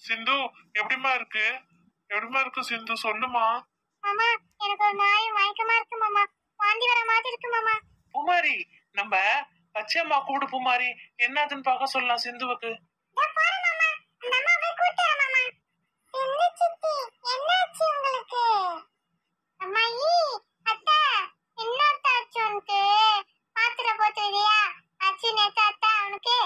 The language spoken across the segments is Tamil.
சிந்து எப்படிமா இருக்கு எப்படிமா இருக்கு சிந்து சொல்லுமா மாமா எனக்கு ஒரு நாய் மயக்கமா இருக்கு மாமா வாந்தி வர மாதிரி இருக்கு மாமா பூமாரி நம்ம பச்சையம்மா கூடு பூமாரி என்னதுன்னு பார்க்க சொல்லலாம் சிந்துவுக்கு இதோ போறேன் மாமா அந்த அம்மா போய் கூட்டு வரேன் மாமா சிந்து சித்தி என்னாச்சு உங்களுக்கு அம்மாயி அத்தா என்ன அத்தா ஆச்சு உனக்கு மாத்திரை போட்டுறியா ஆச்சு நேத்து அத்தா அவனுக்கு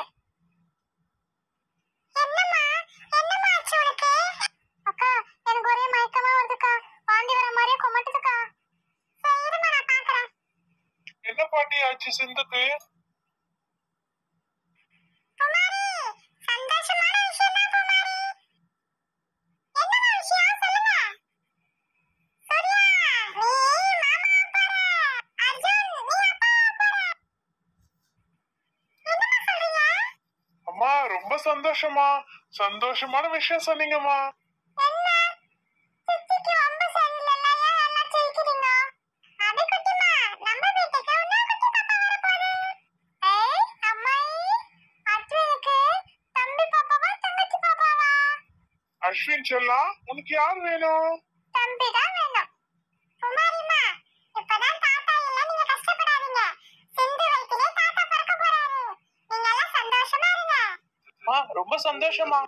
என்னம்மா என்னம்மா ஆச்சு உனக்கு அக்கா எனக்கு ஒரே மயக்கமா வருதுக்கா வாந்தி வர மாதிரியே கொமட்டுதுக்கா சரிம்மா நான் பாக்குறேன் என்ன பாட்டி ஆச்சு சிந்துக்கு குமாரி சந்தோஷமான விஷயம் தான் குமாரி என்னமா விஷயம் சொல்லுங்க சூர்யா நீ மாமா போற அர்ஜுன் நீ அப்பா போற என்னமா சொல்றீங்க அம்மா ரொம்ப சந்தோஷமா சந்தோஷமான விஷயம் சொன்னீங்கம்மா என்ன சித்திக்கு ரொம்ப சரியில்லைல்ல ஏன் எல்லாம் சிரிக்கிறீங்க அது குட்டிமா நம்ம வீட்டுக்கு இன்னொரு குட்டி பாப்பா வரப்போகுது ஏய் அம்மாயி அர்ஜுனுக்கு தம்பி பாப்பாவா தங்கச்சி பாப்பாவா அஸ்வின் செல்லா உனக்கு யார் வேணும் தம்பி தான் வேணும் குமாரிமா இப்பதான் தாத்தா இல்ல நீங்க கஷ்டப்படாதீங்க சிந்து வயிற்றிலே தாத்தா பிறக்க போறாரு நீங்க எல்லாம் சந்தோஷமா இருங்க அம்மா ரொம்ப சந்தோஷமா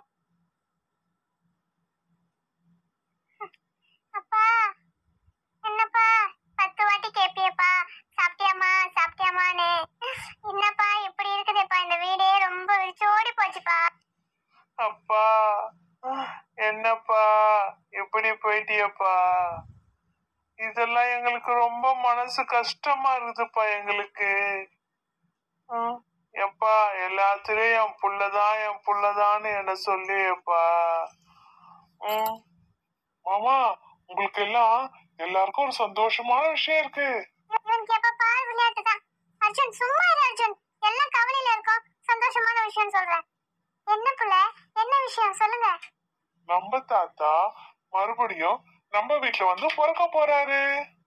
அப்பா என்னப்பா பத்து வாட்டி கேப்பியப்பா சாப்பிட்டியாமா சாப்பிட்டியாமான்னு என்னப்பா இப்படி இருக்குதுப்பா இந்த வீடே ரொம்ப விரிச்சோடி போச்சுப்பா அப்பா என்னப்பா எப்படி போயிட்டியப்பா இதெல்லாம் எங்களுக்கு ரொம்ப மனசு கஷ்டமா இருக்குதுப்பா எங்களுக்கு ம், எப்பா எல்லாத்துலயும் என் புள்ளதான் என் புள்ளதான்னு என்ன சொல்லியப்பா ம் மாமா உங்களுக்கு எல்லாம் எல்லாருக்கும் ஒரு சந்தோஷமான விஷயம் இருக்கு இவனுக்கு எப்பப்பா விளையாட்டு தான் அர்ஜுன் சும்மா இரு அர்ஜுன் எல்லாம் கவலையில இருக்கோம் சந்தோஷமான விஷயம் சொல்றேன் என்ன புள்ள என்ன விஷயம் சொல்லுங்க நம்ம தாத்தா மறுபடியும் நம்ம வீட்டுல வந்து பிறக்க போறாரு